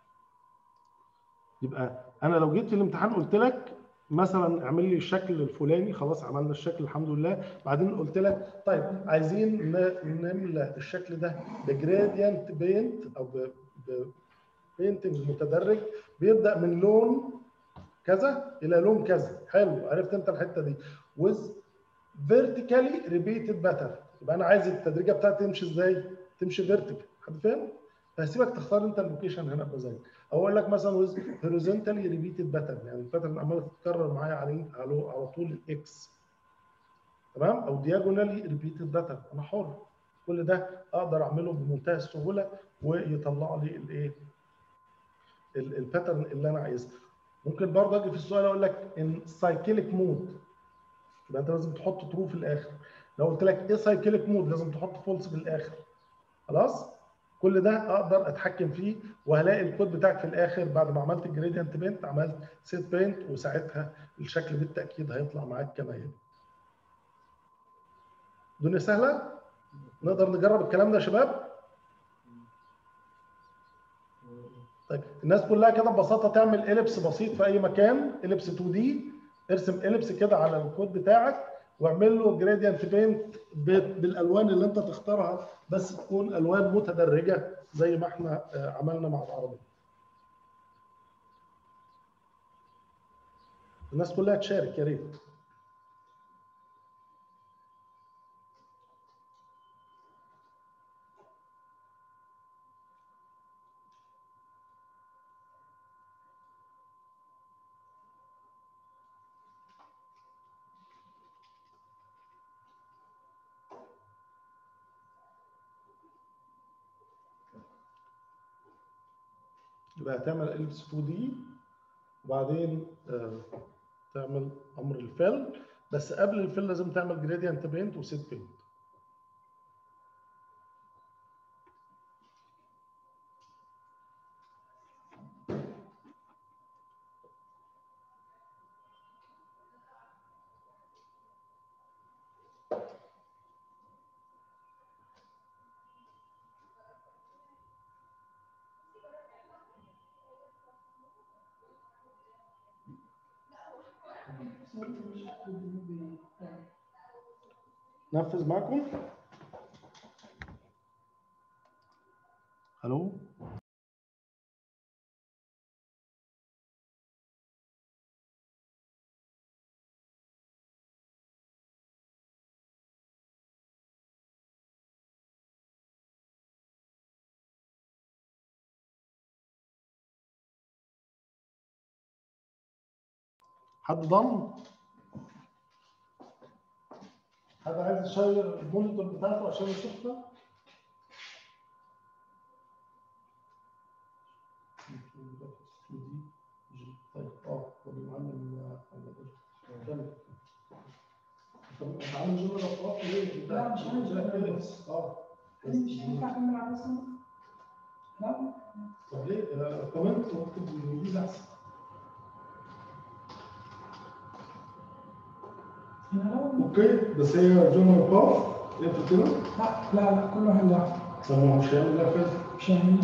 يبقى انا لو جيت في الامتحان قلت لك مثلا اعمل لي الشكل الفلاني خلاص عملنا الشكل الحمد لله بعدين قلت لك طيب عايزين ن- نملى الشكل ده بجراديانت بينت او ب بينتنج متدرج بيبدا من لون كذا الى لون كذا حلو عرفت انت الحته دي with vertically repeated pattern يبقى انا عايز التدريجه بتاعتي تمشي ازاي؟ تمشي فيرتيكال حد فاهم؟ فهسيبك تختار انت اللوكيشن هنا بمزاجك او اقول لك مثلا with horizontally repeated pattern يعني الباترن عماله تتكرر معايا على على على طول الاكس تمام او diagonally repeated pattern انا حر كل ده اقدر اعمله بمنتهى السهوله ويطلع لي الايه الباترن اللي انا عايزها ممكن برضه اجي في السؤال اقول لك ان سايكليك مود يبقى انت لازم تحط ترو في الاخر لو قلت لك ايه سايكليك مود لازم تحط فولس في الاخر خلاص كل ده اقدر اتحكم فيه وهلاقي الكود بتاعك في الاخر بعد ما عملت الجريدينت بينت عملت سيت بينت وساعتها الشكل بالتاكيد هيطلع معاك كما يلي الدنيا سهله نقدر نجرب الكلام ده يا شباب طيب الناس كلها كده ببساطه تعمل اليبس بسيط في اي مكان اليبس 2 دي ارسم اليبس كده على الكود بتاعك واعمل له جريدينت بينت بالالوان اللي انت تختارها بس تكون الوان متدرجه زي ما احنا آه، عملنا مع العربي الناس كلها تشارك يا ريت يبقى هتعمل البس 2 دي وبعدين آه، تعمل امر الفيل بس قبل الفيل لازم تعمل جريدينت بينت وسيت بينت نفذ معكم الو حد ضم حد عايز يشير المونيتور بتاعته عشان يشوفها طيب اه طب المعلم كمل طب انت عامل جمله اطراف ليه؟ لا، مش عامل جملة بس. اه مش ينفع اكمل على اسمه؟ لا طب ليه؟ آه، كومنت واكتب بالانجليزي احسن انا لو اوكي بس هي جمله باف انت كده لا لا لا كل واحد لوحده طب ما هو مش هيعمل لها كده مش هيعمل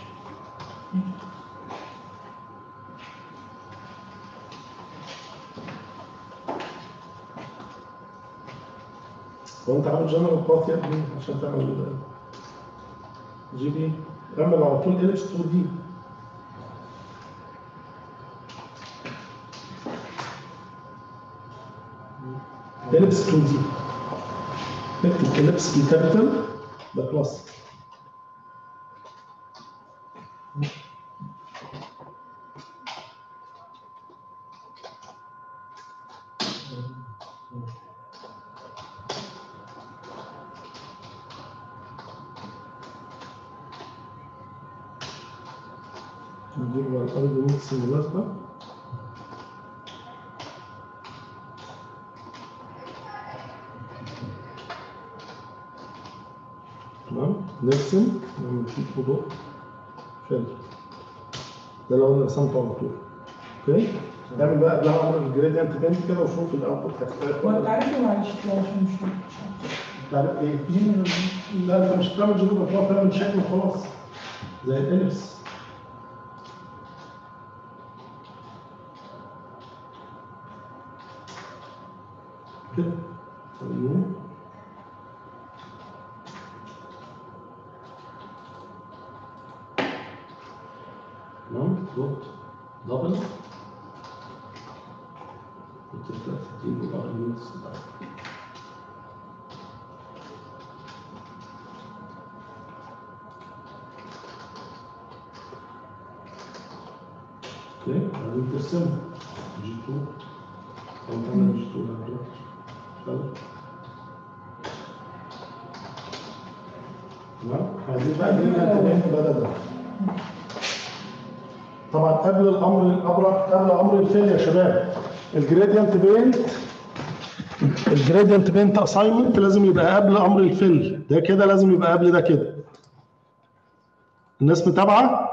هو انت عامل جنرال باث يا ابني عشان تعمل جي بي اعمل على طول اليبس 2 دي اليبس 2 دي اكتب اليبس بالكابيتال ده بلس نجيب بقى الارجيومنتس المناسبه تمام نرسم نعمل شيت وضوء شد ده لو انا رسمته على طول اوكي نعمل بقى قبلها امر الجريدينت بنت كده وشوف الاوتبوت هيختلف هو ولا انت لا. عارف ايه معلش لا عشان مش تعرف ايه؟ جنرال لا انت مش بتعمل جنوب اطراف تعمل شكل وخلاص زي الاليبس كده ايوه تمام دوت دبل وتبدا تجيب الارجيومنتس بتاعتك اوكي بعدين ترسم جي 2 او تعمل جي 2 لابتوب حلو تمام عايزين بقى نرجع تاني بدل ده طبعا قبل الامر الامر قبل امر الفيل يا شباب الجريدينت بينت الجريدينت بينت اساينمنت لازم يبقى قبل امر الفيل ده كده لازم يبقى قبل ده كده الناس متابعه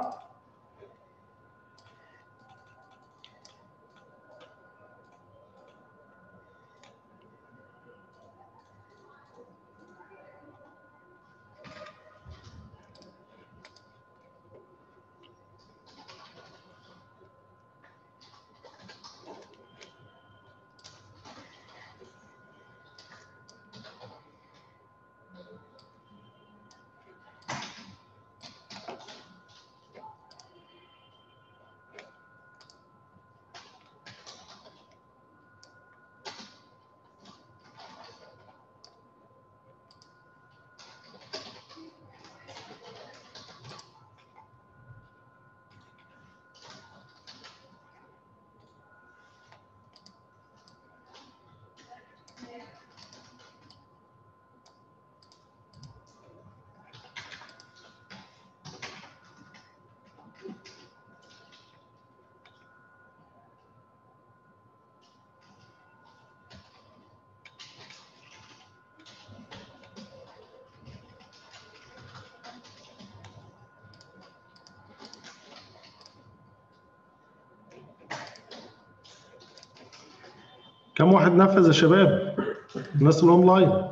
كم واحد نفذ يا شباب؟ الناس اللي اونلاين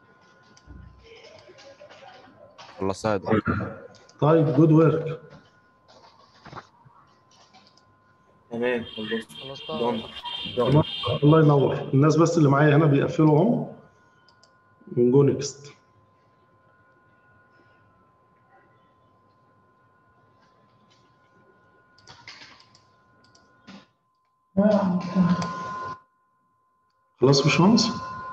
خلصتها يا دكتور طيب جود ورك تمام خلصت خلصتها دون دون الله ينور الناس بس اللي معايا هنا بيقفلوا هم ونجو نيكست خلاص يا باشمهندس؟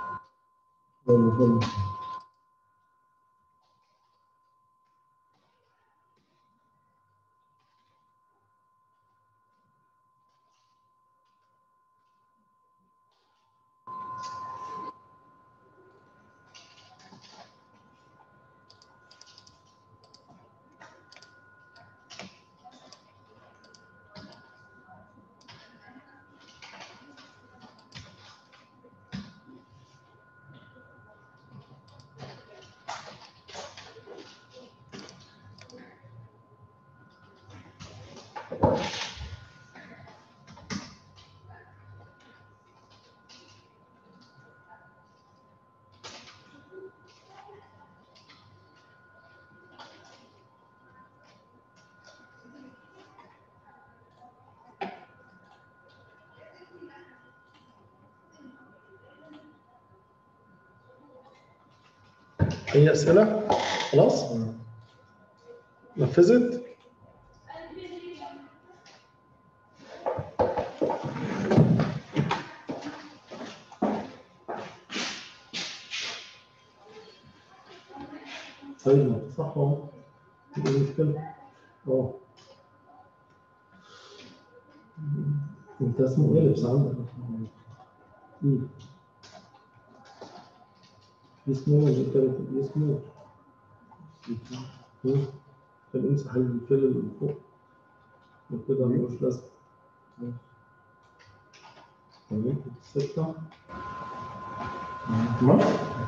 أي أسئلة؟ خلاص؟ نفذت؟ طيب صح اهو ايه المشكلة؟ اه انت اسمه ايه لبس عندك؟ مم. اسمه اللي كانت اسمه مم. كان امسح الفيل اللي فوق وكده ملوش لازمة تمام ستة تمام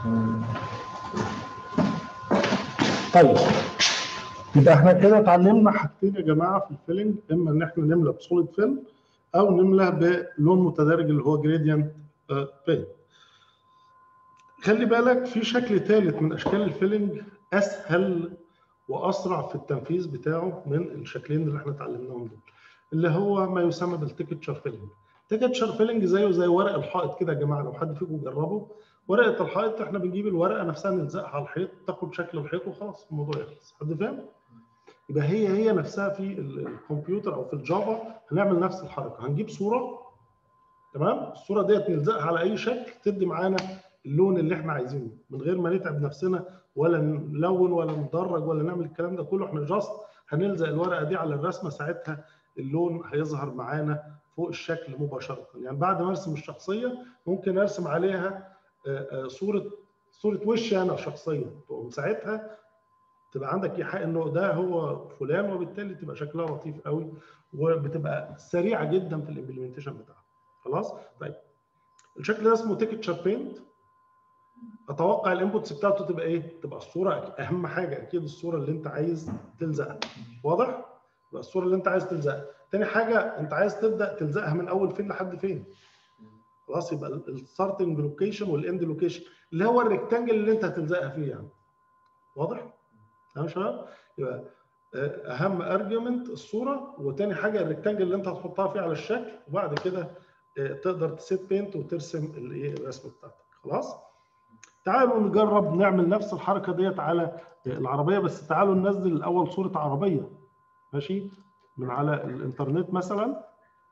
طيب يبقى احنا كده اتعلمنا حاجتين يا جماعه في الفيلنج اما ان احنا نملى بسوليد فيل او نملى بلون متدرج اللي هو جريدينت بين خلي بالك في شكل ثالث من اشكال الفيلنج اسهل واسرع في التنفيذ بتاعه من الشكلين اللي احنا اتعلمناهم دول اللي هو ما يسمى بالتكتشر فيلنج تكتشر فيلنج زيه زي ورق الحائط كده يا جماعه لو حد فيكم جربه ورقه الحائط احنا بنجيب الورقه نفسها نلزقها على الحيط تاخد شكل الحيط وخلاص الموضوع يخلص حد فاهم يبقى هي هي نفسها في ال- الكمبيوتر او في الجافا هنعمل نفس الحركه هنجيب صوره تمام الصوره ديت نلزقها على اي شكل تدي معانا اللون اللي احنا عايزينه من غير ما نتعب نفسنا ولا نلون ولا ندرج ولا نعمل الكلام ده كله احنا جاست هنلزق الورقه دي على الرسمه ساعتها اللون هيظهر معانا فوق الشكل مباشره يعني بعد ما ارسم الشخصيه ممكن ارسم عليها آه، آه، صوره صوره وشي انا شخصيا تقوم ساعتها تبقى عندك ايحاء انه ده هو فلان وبالتالي تبقى شكلها لطيف قوي وبتبقى سريعه جدا في الامبلمنتيشن بتاعها خلاص طيب الشكل ده اسمه تيكتشر بينت اتوقع الانبوتس بتاعته تبقى ايه تبقى الصوره اهم حاجه اكيد الصوره اللي انت عايز تلزقها واضح يبقى الصوره اللي انت عايز تلزقها تاني حاجه انت عايز تبدا تلزقها من اول فين لحد فين خلاص يبقى الستارتنج لوكيشن والاند لوكيشن اللي هو الريكتانجل اللي انت هتلزقها فيه يعني واضح تمام يا شباب يبقى آه، اهم ارجيومنت الصوره وتاني حاجه الريكتانجل اللي انت هتحطها فيه على الشكل وبعد كده آه، تقدر تسيت بينت وترسم الايه الرسمه بتاعتك خلاص تعالوا نجرب نعمل نفس الحركه ديت على العربيه بس تعالوا ننزل الاول صوره عربيه ماشي من على الانترنت مثلا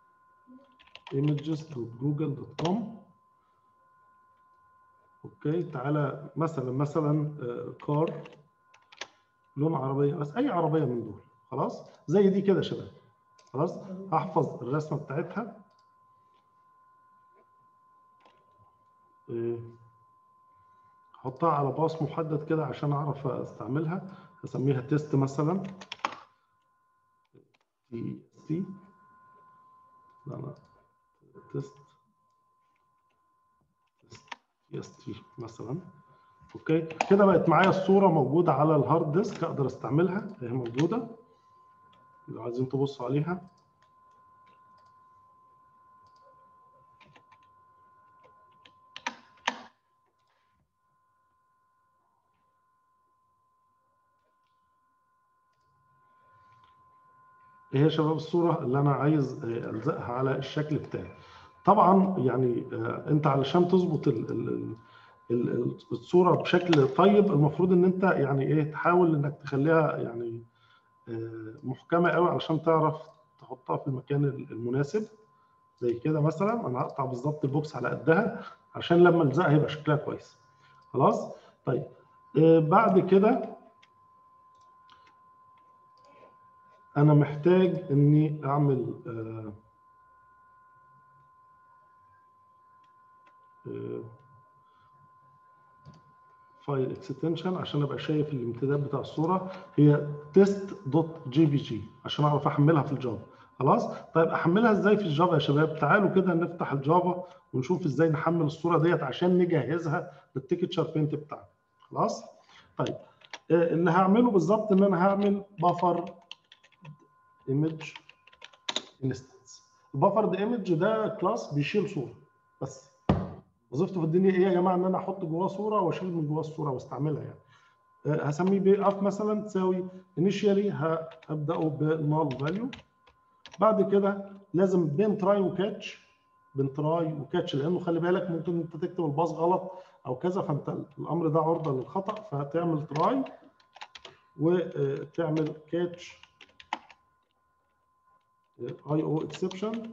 images.google.com اوكي تعالى مثلا مثلا كار لون عربيه بس اي عربيه من دول خلاص زي دي كده يا شباب خلاص هحفظ الرسمه بتاعتها إيه. احطها على باص محدد كده عشان اعرف استعملها اسميها تيست مثلا تي سي انا تيست تي اس تي مثلا اوكي كده بقت معايا الصوره موجوده على الهارد ديسك اقدر استعملها هي موجوده لو عايزين تبصوا عليها ايه يا شباب الصوره اللي انا عايز آه، الزقها على الشكل بتاعي طبعا يعني آه، انت علشان تظبط ال- ال- ال- ال- ال- الصوره بشكل طيب المفروض ان انت يعني ايه تحاول انك تخليها يعني آه، محكمه قوي علشان تعرف تحطها في المكان المناسب زي كده مثلا انا هقطع بالظبط البوكس على قدها عشان لما الزقها يبقى شكلها كويس خلاص طيب آه، بعد كده انا محتاج اني اعمل آه، آه، فايل اكستنشن عشان ابقى شايف الامتداد بتاع الصوره هي تيست دوت جي بي جي عشان اعرف احملها في الجافا خلاص طيب احملها ازاي في الجافا يا شباب تعالوا كده نفتح الجافا ونشوف ازاي نحمل الصوره ديت عشان نجهزها للتيكتشر بينت بتاعنا خلاص طيب آه، اللي هعمله بالظبط ان انا هعمل بفر ايمج انستنس البفر ايمج ده كلاس بيشيل صوره بس وظيفته في الدنيا ايه يا جماعه ان انا احط جواه صوره واشيل من جواه الصوره واستعملها يعني آه، هسميه بي اف مثلا تساوي انيشيالي هبداه بنال فاليو بعد كده لازم بين تراي وكاتش بين تراي وكاتش لانه خلي بالك ممكن انت تكتب الباص غلط او كذا فانت الامر ده عرضه للخطا فهتعمل تراي وتعمل كاتش اي او اكسبشن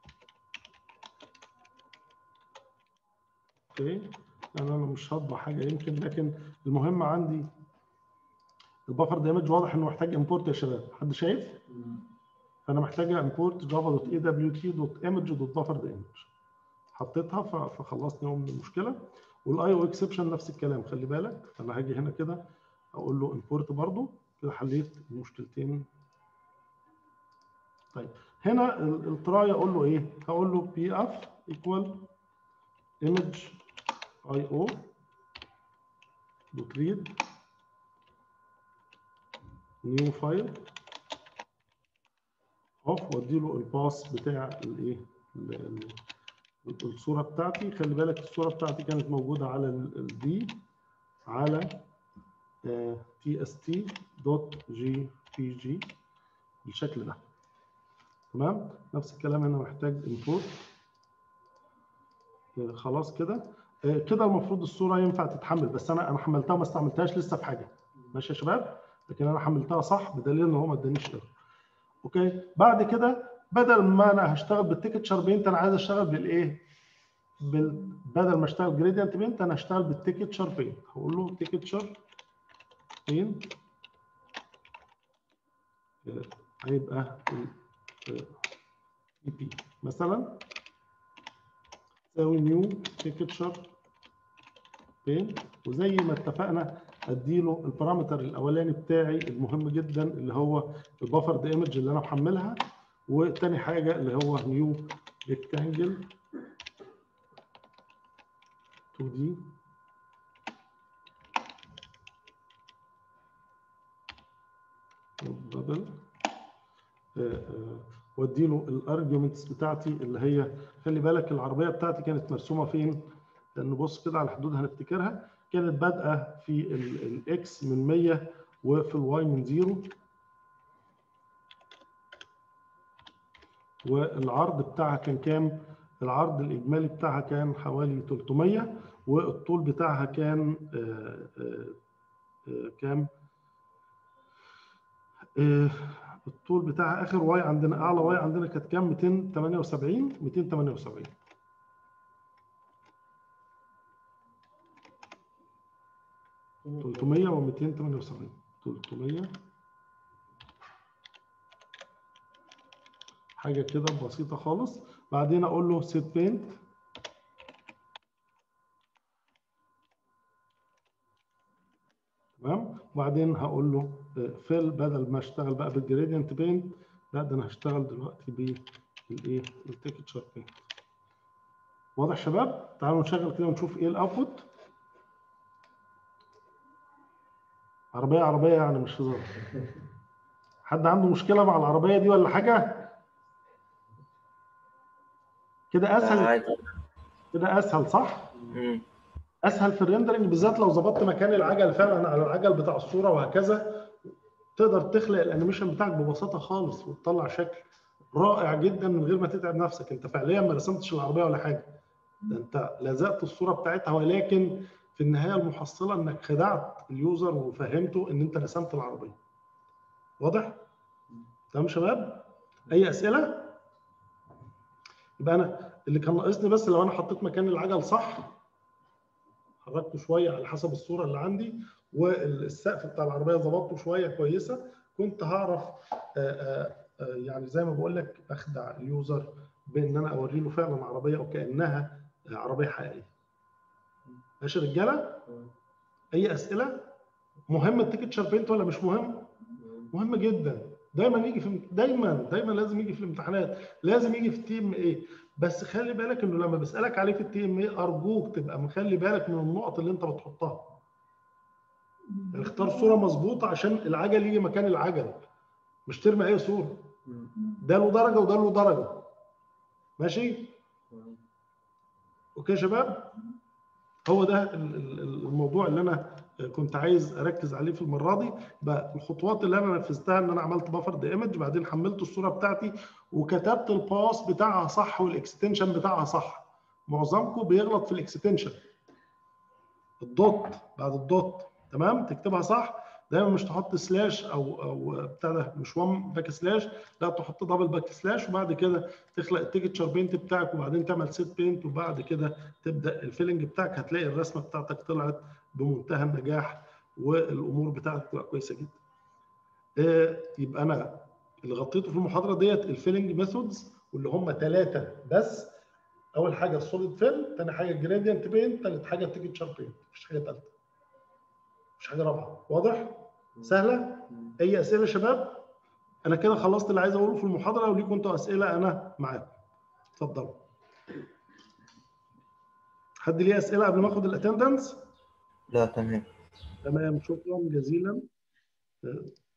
اوكي يعني انا مش هطبع حاجه يمكن لكن المهم عندي البفر دامج واضح انه محتاج امبورت يا شباب حد شايف؟ فانا محتاج امبورت جافا دوت اي دبليو تي دوت ايمج دوت بفر دامج حطيتها ف- فخلصني من المشكله والاي او اكسبشن نفس الكلام خلي بالك فانا هاجي هنا كده اقول له امبورت برضو كده حليت المشكلتين طيب هنا ال- التراي اقول له ايه؟ هقول له بي اف ايكوال ايمج اي او دوت ريد نيو فايل اوف وادي له الباص بتاع الايه ال- ال- الصوره بتاعتي خلي بالك الصوره بتاعتي كانت موجوده على الدي على تي اس تي دوت جي بي جي بالشكل ده تمام نفس الكلام هنا محتاج انبوت خلاص كده آه، كده المفروض الصوره ينفع تتحمل بس انا انا حملتها وما استعملتهاش لسه في حاجه ماشي يا شباب لكن انا حملتها صح بدليل ان هو ما ادانيش ايرور اوكي بعد كده بدل ما انا هشتغل بالتيكتشر بينت انا عايز اشتغل بالايه بال... بدل ما اشتغل جريدينت بينت انا هشتغل بالتيكتشر بينت هقول له تيكتشر بينت هيبقى اي بي مثلا تساوي نيو تيكتشر بين وزي ما اتفقنا اديله البارامتر الاولاني بتاعي المهم جدا اللي هو البفر ايمج اللي انا محملها وتاني حاجه اللي هو نيو ريكتانجل 2 دي بابل وادي له الارجيومنتس بتاعتي اللي هي خلي بالك العربيه بتاعتي كانت مرسومه فين؟ لان بص كده على الحدود هنفتكرها كانت بادئه في الاكس من 100 وفي الواي من 0 والعرض بتاعها كان كام؟ العرض الاجمالي بتاعها كان حوالي 300 والطول بتاعها كان آه، آه، آه، كام؟ آه، الطول بتاعها اخر واي عندنا اعلى واي عندنا كانت كام 278 278 300 و 278 300 حاجه كده بسيطه خالص بعدين اقول له سيت بينت تمام وبعدين هقول له فيل بدل ما اشتغل بقى بالجريدينت بينت لا ده انا هشتغل دلوقتي بالايه التكتشر بينت واضح شباب تعالوا نشغل كده ونشوف ايه الاوتبوت عربيه عربيه يعني مش هزار حد عنده مشكله مع العربيه دي ولا حاجه كده اسهل عادي كده اسهل صح مم. اسهل في الريندرنج بالذات لو ظبطت مكان العجل فعلا على العجل بتاع الصوره وهكذا تقدر تخلق الانيميشن بتاعك ببساطه خالص وتطلع شكل رائع جدا من غير ما تتعب نفسك انت فعليا ما رسمتش العربيه ولا حاجه ده انت لزقت الصوره بتاعتها ولكن في النهايه المحصله انك خدعت اليوزر وفهمته ان انت رسمت العربيه واضح تمام يا شباب اي اسئله يبقى انا اللي كان ناقصني بس لو انا حطيت مكان العجل صح حركته شويه على حسب الصوره اللي عندي والسقف بتاع العربيه ظبطته شويه كويسه كنت هعرف آه، آه، آه، يعني زي ما بقول لك اخدع اليوزر بان انا اوري له فعلا عربيه وكانها عربيه حقيقيه ماشي يا رجاله اي اسئله مهم التيكت شاربينت ولا مش مهم مهم جدا دايما يجي في دايما دايما لازم يجي في الامتحانات لازم يجي في التي ام اي بس خلي بالك انه لما بسالك عليه في التي ام اي ارجوك تبقى مخلي بالك من النقط اللي انت بتحطها يعني اختار صوره مظبوطه عشان العجل يجي مكان العجل مش ترمي اي صوره ده له درجه وده له درجه ماشي اوكي يا شباب هو ده ال- ال- الموضوع اللي انا كنت عايز اركز عليه في المره دي بقى الخطوات اللي انا نفذتها ان انا عملت بفر دي ايمج بعدين حملت الصوره بتاعتي وكتبت الباس بتاعها صح والاكستنشن بتاعها صح معظمكم بيغلط في الاكستنشن الدوت بعد الدوت تمام تكتبها صح دايما مش تحط سلاش او او بتاع ده مش وان باك سلاش لا تحط دبل باك سلاش وبعد كده تخلق التيكتشر بينت بتاعك وبعدين تعمل سيت بينت وبعد كده تبدا الفيلنج بتاعك هتلاقي الرسمه بتاعتك طلعت بمنتهى النجاح والامور بتاعتك تبقى كويسه جدا. آه، يبقى انا اللي غطيته في المحاضره ديت الفيلنج ميثودز واللي هم ثلاثه بس اول حاجه السوليد فيل ثاني حاجه الجريدينت بينت ثالث حاجه التيكتشر بينت مفيش حاجه ثالثه مفيش حاجه رابعه واضح؟ سهله؟ اي اسئله يا شباب؟ انا كده خلصت اللي عايز اقوله في المحاضره وليكم انتوا اسئله انا معاكم اتفضلوا حد ليه اسئله قبل ما اخد الاتندنس لا تمام تمام شكرا جزيلا